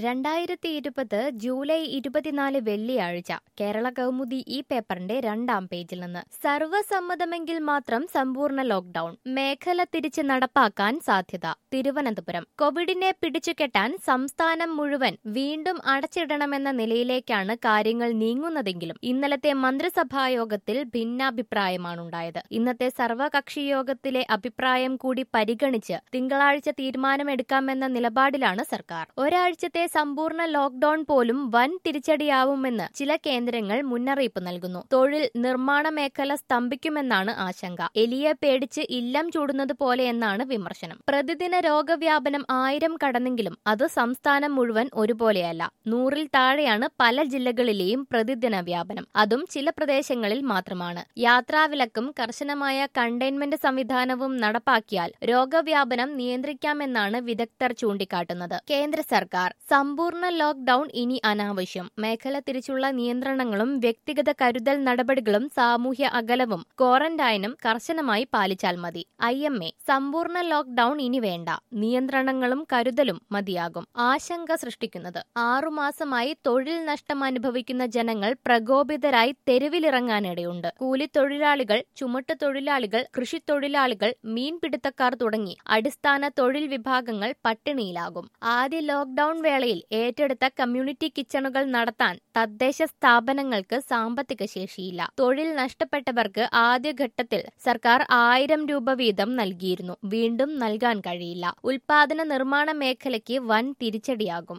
രണ്ടായിരത്തി ഇരുപത് ജൂലൈ ഇരുപത്തിനാല് വെള്ളിയാഴ്ച കേരള കൗമുദി ഈ പേപ്പറിന്റെ രണ്ടാം പേജിൽ നിന്ന് സർവ്വസമ്മതമെങ്കിൽ മാത്രം സമ്പൂർണ്ണ ലോക്ഡൌൺ മേഖല തിരിച്ച് നടപ്പാക്കാൻ സാധ്യത തിരുവനന്തപുരം കോവിഡിനെ പിടിച്ചുകെട്ടാൻ സംസ്ഥാനം മുഴുവൻ വീണ്ടും അടച്ചിടണമെന്ന നിലയിലേക്കാണ് കാര്യങ്ങൾ നീങ്ങുന്നതെങ്കിലും ഇന്നലത്തെ മന്ത്രിസഭാ യോഗത്തിൽ ഭിന്നാഭിപ്രായമാണുണ്ടായത് ഇന്നത്തെ സർവകക്ഷി യോഗത്തിലെ അഭിപ്രായം കൂടി പരിഗണിച്ച് തിങ്കളാഴ്ച തീരുമാനമെടുക്കാമെന്ന നിലപാടിലാണ് സർക്കാർ ഒരാഴ്ചത്തെ സമ്പൂർണ്ണ ലോക്ഡൌൺ പോലും വൻ തിരിച്ചടിയാവുമെന്ന് ചില കേന്ദ്രങ്ങൾ മുന്നറിയിപ്പ് നൽകുന്നു തൊഴിൽ നിർമ്മാണ മേഖല സ്തംഭിക്കുമെന്നാണ് ആശങ്ക എലിയെ പേടിച്ച് ഇല്ലം ചൂടുന്നത് പോലെയെന്നാണ് വിമർശനം പ്രതിദിന രോഗവ്യാപനം ആയിരം കടന്നെങ്കിലും അത് സംസ്ഥാനം മുഴുവൻ ഒരുപോലെയല്ല നൂറിൽ താഴെയാണ് പല ജില്ലകളിലെയും പ്രതിദിന വ്യാപനം അതും ചില പ്രദേശങ്ങളിൽ മാത്രമാണ് യാത്രാവിലക്കും കർശനമായ കണ്ടെയ്ൻമെന്റ് സംവിധാനവും നടപ്പാക്കിയാൽ രോഗവ്യാപനം നിയന്ത്രിക്കാമെന്നാണ് വിദഗ്ധർ ചൂണ്ടിക്കാട്ടുന്നത് കേന്ദ്ര സർക്കാർ സമ്പൂർണ്ണ ലോക്ഡൌൺ ഇനി അനാവശ്യം മേഖല തിരിച്ചുള്ള നിയന്ത്രണങ്ങളും വ്യക്തിഗത കരുതൽ നടപടികളും സാമൂഹ്യ അകലവും ക്വാറന്റൈനും കർശനമായി പാലിച്ചാൽ മതി ഐ എം എ സമ്പൂർണ്ണ ലോക്ഡൌൺ ഇനി വേണ്ട നിയന്ത്രണങ്ങളും കരുതലും മതിയാകും ആശങ്ക സൃഷ്ടിക്കുന്നത് ആറുമാസമായി തൊഴിൽ നഷ്ടം അനുഭവിക്കുന്ന ജനങ്ങൾ പ്രകോപിതരായി തെരുവിലിറങ്ങാനിടയുണ്ട് കൂലിത്തൊഴിലാളികൾ ചുമട്ട് തൊഴിലാളികൾ കൃഷിത്തൊഴിലാളികൾ മീൻപിടുത്തക്കാർ തുടങ്ങി അടിസ്ഥാന തൊഴിൽ വിഭാഗങ്ങൾ പട്ടിണിയിലാകും ആദ്യ ലോക്ഡൌൺ വേളയിൽ ഏറ്റെടുത്ത കമ്മ്യൂണിറ്റി കിച്ചണുകൾ നടത്താൻ തദ്ദേശ സ്ഥാപനങ്ങൾക്ക് സാമ്പത്തിക ശേഷിയില്ല തൊഴിൽ നഷ്ടപ്പെട്ടവർക്ക് ആദ്യഘട്ടത്തിൽ സർക്കാർ ആയിരം രൂപ വീതം നൽകിയിരുന്നു വീണ്ടും നൽകാൻ കഴിയില്ല ഉൽപാദന നിർമ്മാണ മേഖലയ്ക്ക് വൻ തിരിച്ചടിയാകും